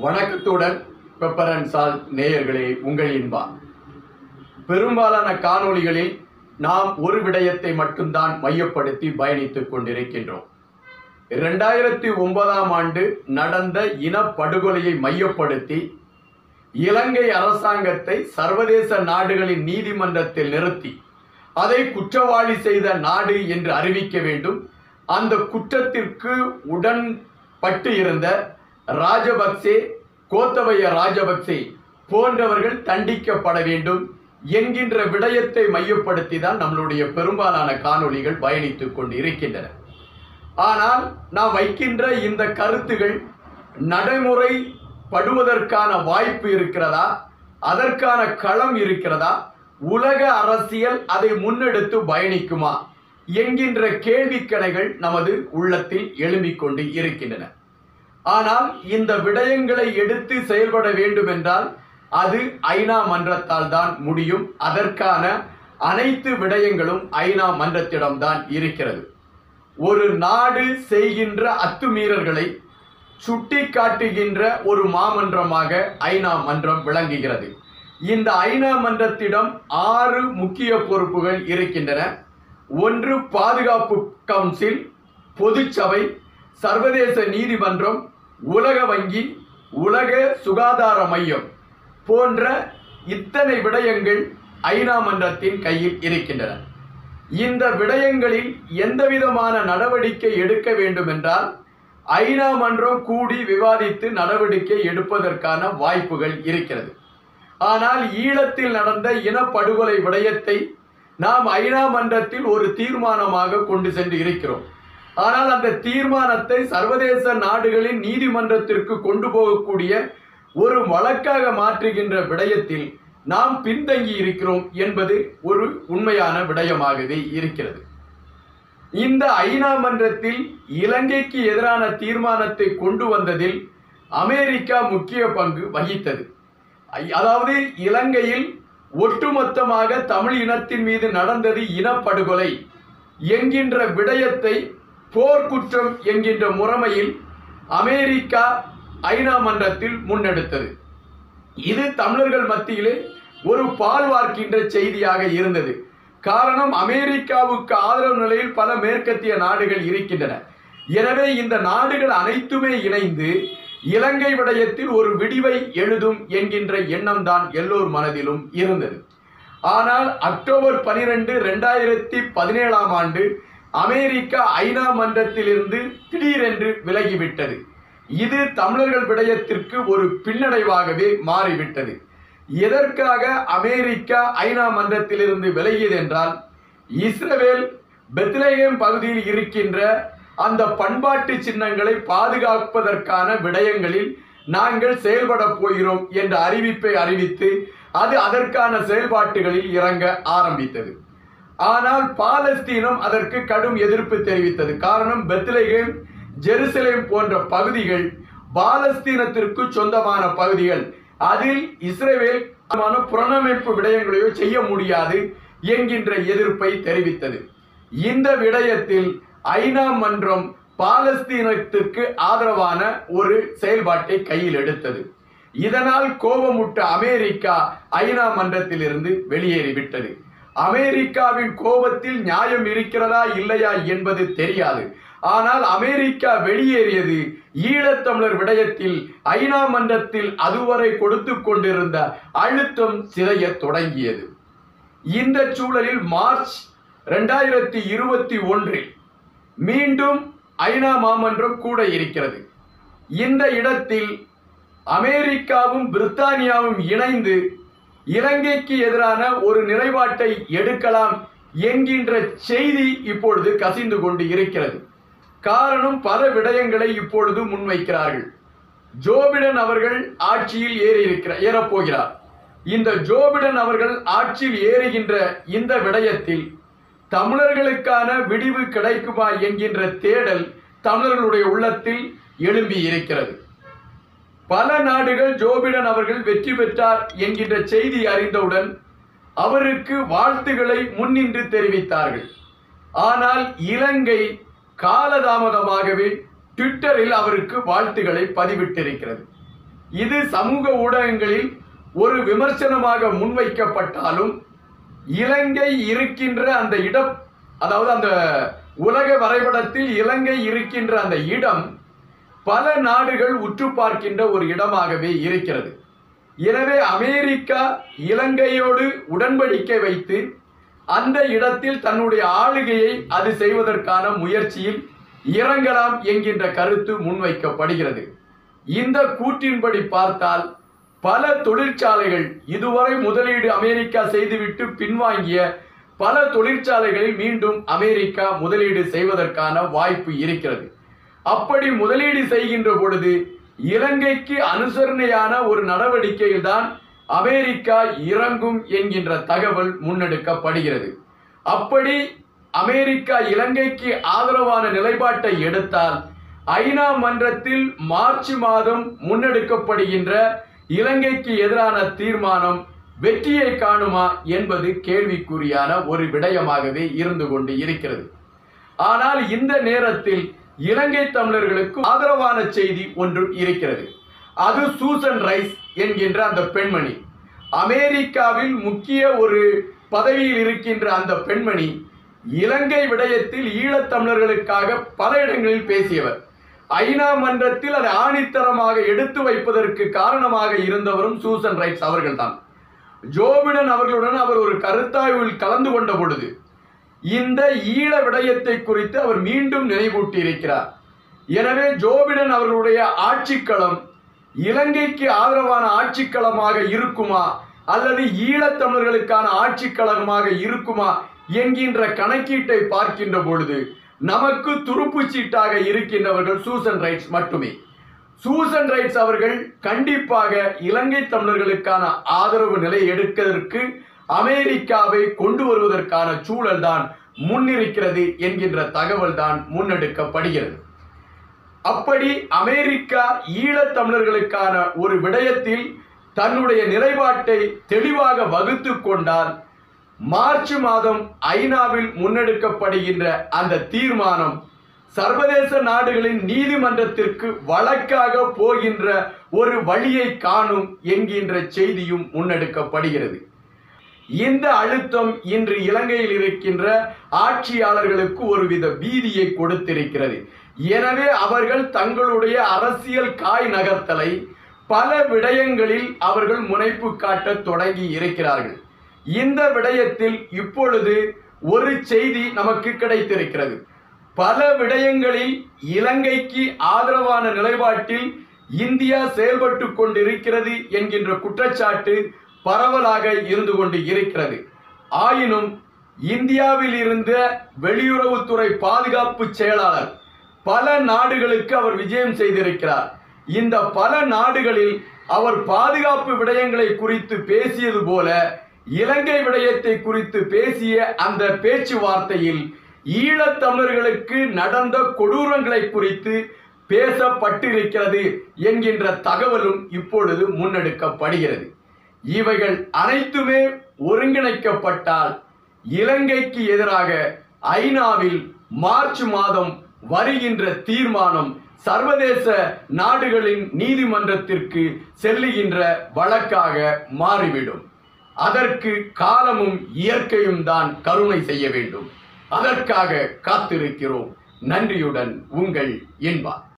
வணக்கத்துடன் pepper and சால் நேயர்களே உங்கள் இன்பா பெரும்பாலான காணொளிகளில் நாம் ஒரு விடயத்தை மட்டும்தான் மையப்படுத்தி பயணித்துக் கொண்டிருக்கின்றோம் இரண்டாயிரத்தி ஒன்பதாம் ஆண்டு நடந்த இனப்படுகொலையை மையப்படுத்தி இலங்கை அரசாங்கத்தை சர்வதேச நாடுகளின் நீதிமன்றத்தில் நிறுத்தி அதை குற்றவாளி செய்த நாடு என்று அறிவிக்க வேண்டும் அந்த குற்றத்திற்கு உடன்பட்டு இருந்த ராஜபக்சே கோத்தபய ராஜபக்சே போன்றவர்கள் தண்டிக்கப்பட வேண்டும் என்கின்ற விடயத்தை மையப்படுத்தி தான் நம்மளுடைய பெரும்பாலான காணொளிகள் பயணித்துக் கொண்டு இருக்கின்றன ஆனால் நாம் வைக்கின்ற இந்த கருத்துகள் நடைமுறை படுவதற்கான வாய்ப்பு இருக்கிறதா அதற்கான களம் இருக்கிறதா உலக அரசியல் அதை முன்னெடுத்து பயணிக்குமா என்கின்ற கேள்விக்கணைகள் நமது உள்ளத்தில் எழும்பிக் கொண்டு இருக்கின்றன ஆனால் இந்த விடயங்களை எடுத்து செயல்பட வேண்டும் என்றால் அது ஐநா மன்றத்தால் தான் முடியும் அதற்கான அனைத்து விடயங்களும் ஐநா மன்றத்திடம்தான் இருக்கிறது ஒரு நாடு செய்கின்ற அத்துமீறல்களை சுட்டி காட்டுகின்ற ஒரு மாமன்றமாக ஐநா மன்றம் விளங்குகிறது இந்த ஐநா மன்றத்திடம் ஆறு முக்கிய பொறுப்புகள் இருக்கின்றன ஒன்று பாதுகாப்பு கவுன்சில் பொதுச்சபை சர்வதேச நீதிமன்றம் உலக வங்கி உலக சுகாதார மையம் போன்ற இத்தனை விடயங்கள் ஐநா மன்றத்தின் கையில் இருக்கின்றன இந்த விடயங்களில் எந்தவிதமான நடவடிக்கை எடுக்க வேண்டும் என்றால் ஐநா மன்றம் கூடி விவாதித்து நடவடிக்கை எடுப்பதற்கான வாய்ப்புகள் இருக்கிறது ஆனால் ஈழத்தில் நடந்த இனப்படுகொலை விடயத்தை நாம் ஐநா மன்றத்தில் ஒரு தீர்மானமாக கொண்டு சென்று இருக்கிறோம் ஆனால் அந்த தீர்மானத்தை சர்வதேச நாடுகளின் நீதிமன்றத்திற்கு கொண்டு போகக்கூடிய ஒரு வழக்காக மாற்றுகின்ற விடயத்தில் நாம் பின்தங்கி இருக்கிறோம் என்பது ஒரு உண்மையான விடயமாகவே இருக்கிறது இந்த ஐநா மன்றத்தில் இலங்கைக்கு எதிரான தீர்மானத்தை கொண்டு வந்ததில் அமெரிக்கா முக்கிய பங்கு வகித்தது ஐ- அதாவது இலங்கையில் ஒட்டுமொத்தமாக தமிழ் இனத்தின் மீது நடந்தது இனப்படுகொலை என்கின்ற விடயத்தை போர்க்குற்றம் என்கின்ற முறைமையில் அமெரிக்கா ஐநா மன்றத்தில் முன்னெடுத்தது இது தமிழர்கள் மத்தியிலே ஒரு பால் வார்க்கின்ற செய்தியாக இருந்தது காரணம் அமெரிக்காவுக்கு ஆதரவு நிலையில் பல மேற்கத்திய நாடுகள் இருக்கின்றன எனவே இந்த நாடுகள் அனைத்துமே இணைந்து இலங்கை விடயத்தில் ஒரு விடிவை எழுதும் என்கின்ற எண்ணம் தான் எல்லோர் மனதிலும் இருந்தது ஆனால் அக்டோபர் பனிரெண்டு ரெண்டாயிரத்தி பதினேழாம் ஆண்டு அமெரிக்கா ஐநா மன்றத்திலிருந்து திடீரென்று விலகிவிட்டது இது தமிழர்கள் விடயத்திற்கு ஒரு பின்னடைவாகவே மாறிவிட்டது எதற்காக அமெரிக்கா ஐநா மன்றத்திலிருந்து விலகியது என்றால் இஸ்ரவேல் பெத்லேஹேம் பகுதியில் இருக்கின்ற அந்த பண்பாட்டு சின்னங்களை பாதுகாப்பதற்கான விடயங்களில் நாங்கள் செயல்பட போகிறோம் என்ற அறிவிப்பை அறிவித்து அது அதற்கான செயல்பாட்டுகளில் இறங்க ஆரம்பித்தது ஆனால் பாலஸ்தீனம் அதற்கு கடும் எதிர்ப்பு தெரிவித்தது காரணம் பெத்லேஹேம் ஜெருசலேம் போன்ற பகுதிகள் பாலஸ்தீனத்திற்கு சொந்தமான பகுதிகள் அதில் இஸ்ரேல் புறணமைப்பு விடயங்களையோ செய்ய முடியாது என்கின்ற எதிர்ப்பை தெரிவித்தது இந்த விடயத்தில் ஐநா மன்றம் பாலஸ்தீனத்திற்கு ஆதரவான ஒரு செயல்பாட்டை கையில் எடுத்தது இதனால் கோபமுட்ட அமெரிக்கா ஐநா மன்றத்திலிருந்து வெளியேறிவிட்டது அமெரிக்காவின் கோபத்தில் நியாயம் இருக்கிறதா இல்லையா என்பது தெரியாது ஆனால் அமெரிக்கா வெளியேறியது ஈழத்தமிழர் விடயத்தில் ஐநா மன்றத்தில் அதுவரை கொடுத்து கொண்டிருந்த அழுத்தம் சிதைய தொடங்கியது இந்த சூழலில் மார்ச் ரெண்டாயிரத்தி இருபத்தி ஒன்றில் மீண்டும் ஐநா மாமன்றம் கூட இருக்கிறது இந்த இடத்தில் அமெரிக்காவும் பிரித்தானியாவும் இணைந்து இலங்கைக்கு எதிரான ஒரு நிலைப்பாட்டை எடுக்கலாம் என்கின்ற செய்தி இப்பொழுது கசிந்து கொண்டு இருக்கிறது காரணம் பல விடயங்களை இப்பொழுது முன்வைக்கிறார்கள் ஜோபிடன் அவர்கள் ஆட்சியில் ஏறி இருக்கிற ஏறப்போகிறார் இந்த ஜோபிடன் அவர்கள் ஆட்சியில் ஏறுகின்ற இந்த விடயத்தில் தமிழர்களுக்கான விடிவு கிடைக்குமா என்கின்ற தேடல் தமிழர்களுடைய உள்ளத்தில் எழும்பி இருக்கிறது பல நாடுகள் ஜோபிடன் அவர்கள் வெற்றி பெற்றார் என்கின்ற செய்தி அறிந்தவுடன் அவருக்கு வாழ்த்துக்களை முன்னின்று தெரிவித்தார்கள் ஆனால் இலங்கை காலதாமதமாகவே ட்விட்டரில் அவருக்கு வாழ்த்துக்களை பதிவிட்டிருக்கிறது இது சமூக ஊடகங்களில் ஒரு விமர்சனமாக முன்வைக்கப்பட்டாலும் இலங்கை இருக்கின்ற அந்த இடம் அதாவது அந்த உலக வரைபடத்தில் இலங்கை இருக்கின்ற அந்த இடம் பல நாடுகள் உற்று பார்க்கின்ற ஒரு இடமாகவே இருக்கிறது எனவே அமெரிக்கா இலங்கையோடு உடன்படிக்கை வைத்து அந்த இடத்தில் தன்னுடைய ஆளுகையை அது செய்வதற்கான முயற்சியில் இறங்கலாம் என்கின்ற கருத்து முன்வைக்கப்படுகிறது இந்த கூற்றின்படி பார்த்தால் பல தொழிற்சாலைகள் இதுவரை முதலீடு அமெரிக்கா செய்துவிட்டு பின்வாங்கிய பல தொழிற்சாலைகளில் மீண்டும் அமெரிக்கா முதலீடு செய்வதற்கான வாய்ப்பு இருக்கிறது அப்படி முதலீடு செய்கின்ற பொழுது இலங்கைக்கு அனுசரணையான ஒரு நடவடிக்கையில் தான் அமெரிக்கா இறங்கும் என்கின்ற தகவல் முன்னெடுக்கப்படுகிறது அப்படி அமெரிக்கா இலங்கைக்கு ஆதரவான நிலைப்பாட்டை எடுத்தால் ஐநா மன்றத்தில் மார்ச் மாதம் முன்னெடுக்கப்படுகின்ற இலங்கைக்கு எதிரான தீர்மானம் வெற்றியை காணுமா என்பது கேள்விக்குறியான ஒரு விடயமாகவே இருந்து கொண்டு இருக்கிறது ஆனால் இந்த நேரத்தில் இலங்கை தமிழர்களுக்கு ஆதரவான செய்தி ஒன்று இருக்கிறது அது சூசன் ரைஸ் என்கின்ற அந்த பெண்மணி அமெரிக்காவில் முக்கிய ஒரு பதவியில் இருக்கின்ற அந்த பெண்மணி இலங்கை விடயத்தில் ஈழத்தமிழர்களுக்காக பல இடங்களில் பேசியவர் ஐநா மன்றத்தில் அதை ஆணித்தரமாக எடுத்து வைப்பதற்கு காரணமாக இருந்தவரும் சூசன் ரைட்ஸ் அவர்கள்தான் ஜோபிடன் அவர்களுடன் அவர் ஒரு கருத்தாய்வில் கலந்து கொண்ட பொழுது இந்த ஈழ விடயத்தை குறித்து அவர் மீண்டும் நினைவூட்டி இருக்கிறார் எனவே ஜோபிடன் அவர்களுடைய ஆட்சிக்களம் இலங்கைக்கு ஆதரவான ஆட்சிக்களமாக இருக்குமா அல்லது ஈழத்தமிழர்களுக்கான ஆட்சிக்களமாக இருக்குமா என்கின்ற கணக்கீட்டை பார்க்கின்ற பொழுது நமக்கு துருப்பு சீட்டாக இருக்கின்றவர்கள் சூசன் ரைட்ஸ் மட்டுமே சூசன் ரைட்ஸ் அவர்கள் கண்டிப்பாக இலங்கை தமிழர்களுக்கான ஆதரவு நிலை எடுப்பதற்கு அமெரிக்காவை கொண்டு வருவதற்கான சூழல் தான் முன்னிருக்கிறது என்கின்ற தகவல் தான் முன்னெடுக்கப்படுகிறது அப்படி அமெரிக்கா ஈழத்தமிழர்களுக்கான ஒரு விடயத்தில் தன்னுடைய நிலைப்பாட்டை தெளிவாக வகுத்து கொண்டால் மார்ச் மாதம் ஐநாவில் முன்னெடுக்கப்படுகின்ற அந்த தீர்மானம் சர்வதேச நாடுகளின் நீதிமன்றத்திற்கு வழக்காக போகின்ற ஒரு வழியை காணும் என்கின்ற செய்தியும் முன்னெடுக்கப்படுகிறது இந்த அழுத்தம் இன்று இலங்கையில் இருக்கின்ற ஆட்சியாளர்களுக்கு ஒருவித பீதியை கொடுத்திருக்கிறது எனவே அவர்கள் தங்களுடைய அரசியல் காய் நகர்த்தலை பல விடயங்களில் அவர்கள் முனைப்பு காட்டத் தொடங்கி இருக்கிறார்கள் இந்த விடயத்தில் இப்பொழுது ஒரு செய்தி நமக்கு கிடைத்திருக்கிறது பல விடயங்களில் இலங்கைக்கு ஆதரவான நிலைப்பாட்டில் இந்தியா செயல்பட்டு கொண்டிருக்கிறது என்கின்ற குற்றச்சாட்டு பரவலாக இருந்து கொண்டு இருக்கிறது ஆயினும் இந்தியாவில் இருந்த வெளியுறவுத்துறை பாதுகாப்பு செயலாளர் பல நாடுகளுக்கு அவர் விஜயம் செய்திருக்கிறார் இந்த பல நாடுகளில் அவர் பாதுகாப்பு விடயங்களை குறித்து பேசியது போல இலங்கை விடயத்தை குறித்து பேசிய அந்த பேச்சுவார்த்தையில் ஈழத்தமிழர்களுக்கு நடந்த கொடூரங்களை குறித்து பேசப்பட்டிருக்கிறது என்கின்ற தகவலும் இப்பொழுது முன்னெடுக்கப்படுகிறது இவைகள் அனைத்துமே ஒருங்கிணைக்கப்பட்டால் இலங்கைக்கு எதிராக ஐநாவில் மார்ச் மாதம் வருகின்ற தீர்மானம் சர்வதேச நாடுகளின் நீதிமன்றத்திற்கு செல்லுகின்ற வழக்காக மாறிவிடும் அதற்கு காலமும் இயற்கையும் தான் கருணை செய்ய வேண்டும் அதற்காக காத்திருக்கிறோம் நன்றியுடன் உங்கள் இன்பா